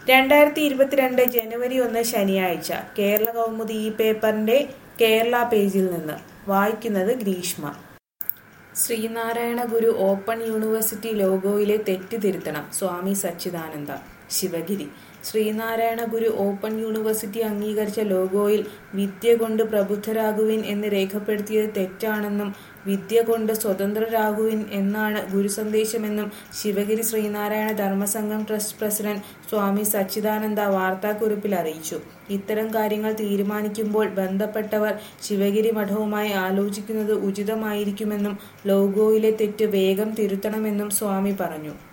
രണ്ടായിരത്തി ഇരുപത്തിരണ്ട് ജനുവരി ഒന്ന് ശനിയാഴ്ച കേരള കൗമുദി ഈ പേപ്പറിന്റെ കേരള പേജിൽ നിന്ന് വായിക്കുന്നത് ഗ്രീഷ്മ ശ്രീനാരായണ ഗുരു ഓപ്പൺ യൂണിവേഴ്സിറ്റി ലോഗോയിലെ തെറ്റ് തിരുത്തണം സ്വാമി സച്ചിദാനന്ദ ശിവഗിരി ശ്രീനാരായണ ഗുരു ഓപ്പൺ യൂണിവേഴ്സിറ്റി അംഗീകരിച്ച ലോഗോയിൽ വിദ്യ കൊണ്ട് പ്രബുദ്ധരാകുവിൻ എന്ന് രേഖപ്പെടുത്തിയത് തെറ്റാണെന്നും വിദ്യ കൊണ്ട് സ്വതന്ത്രരാകുവിൻ എന്നാണ് ഗുരുസന്ദേശമെന്നും ശിവഗിരി ശ്രീനാരായണ ധർമ്മസംഘം ട്രസ്റ്റ് പ്രസിഡന്റ് സ്വാമി സച്ചിദാനന്ദ വാർത്താക്കുറിപ്പിൽ അറിയിച്ചു ഇത്തരം കാര്യങ്ങൾ തീരുമാനിക്കുമ്പോൾ ബന്ധപ്പെട്ടവർ ശിവഗിരി മഠവുമായി ആലോചിക്കുന്നത് ഉചിതമായിരിക്കുമെന്നും ലോഗോയിലെ തെറ്റ് വേഗം തിരുത്തണമെന്നും സ്വാമി പറഞ്ഞു